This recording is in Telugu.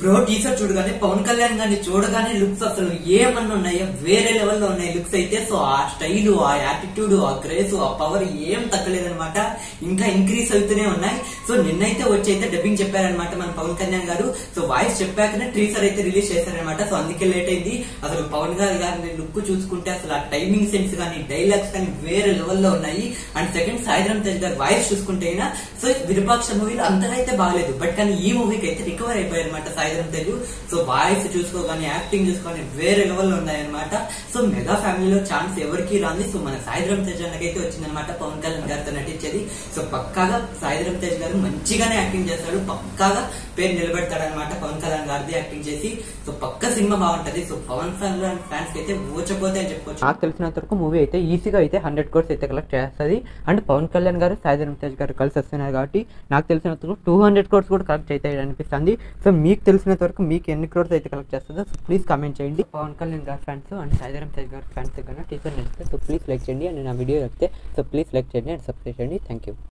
బ్రో టీషర్ట్ చూడగానే పవన్ కళ్యాణ్ గారిని చూడగానే లుక్స్ అసలు ఏమన్నా ఉన్నాయో వేరే లెవెల్లో ఉన్నాయి లుక్స్ అయితే సో ఆ స్టైల్ ఆ యాటిట్యూడ్ ఆ గ్రేస్ ఆ పవర్ ఏం తగ్గలేదన్నమాట ఇంకా ఇంక్రీస్ అవుతూనే ఉన్నాయి సో నిన్నైతే వచ్చి అయితే డబ్బింగ్ చెప్పారనమాట మన పవన్ కళ్యాణ్ గారు సో వాయిస్ చెప్పాకనే ట్రీసర్ అయితే రిలీజ్ చేశారనమాట సో అందుకే లేట్ అయింది అసలు పవన్ గారు గారిని లుక్ చూసుకుంటే అసలు ఆ టైమింగ్ సెన్స్ కానీ డైలాగ్స్ కానీ వేరే లెవెల్లో ఉన్నాయి అండ్ సెకండ్ సాయిధరం తేజ్ గారు వాయిస్ చూసుకుంటే అయినా సో విరూపాక్ష మూవీలో అంతగా అయితే బాగలేదు బట్ కానీ ఈ మూవీకి అయితే రికవర్ అయిపోయారు అనమాట సాయిధరం తేజ్ సో వాయిస్ చూసుకోగానే యాక్టింగ్ చూసుకోగానే వేరే లెవెల్లో ఉన్నాయన్నమాట సో మెగా ఫ్యామిలీలో ఛాన్స్ ఎవరికి రాంది సో మన సాయిధరం తేజ్ అన్నకైతే వచ్చిందనమాట పవన్ కళ్యాణ్ గారితో నటించేది సో పక్కాగా సాయిధరం తేజ్ గారు మంచిగానే యాక్టింగ్ చేస్తాడు పక్కాగా పేరు నిలబెడతాడు అనమాట పవన్ కళ్యాణ్ గారిది యాక్టింగ్ చేసి సో పక్క సినిమా బాగుంటది సో పవన్ కళ్యాణ్ ఫ్యాన్స్ కి అయితే ఊచపోతే అని చెప్పుకోవచ్చు నాకు తెలిసినంత వరకు మూవీ అయితే ఈజీగా అయితే హండ్రెడ్ కోర్స్ అయితే కలెక్ట్ చేస్తుంది అండ్ పవన్ కళ్యాణ్ గారు సాయిధరం తేజ్ గారు కలిసి వస్తున్నారు కాబట్టి నాకు తెలిసినంత వరకు టూ హండ్రెడ్ కోర్స్ కూడా కలెక్ట్ అయితే అనిపిస్తుంది సో మీకు తెలిసినంత వరకు మీకు ఎన్ని క్రోర్స్ అయితే కలెక్ట్ చేస్తుందో సో ప్లీజ్ కామెంట్ చేయండి పవన్ కళ్యాణ్ గారి ఫ్యాన్స్ అండ్ సాయిధరం తేజ్ గారి ఫ్యాన్స్ కన్నా టీచర్ నచ్చితే సో ప్లీజ్ లైక్ చేయండి అండ్ నా వీడియో చెప్తే సో ప్లీజ్ లైక్ చేయండి అండ్ సబ్స్క్రైబ్ చేయండి థ్యాంక్ యూ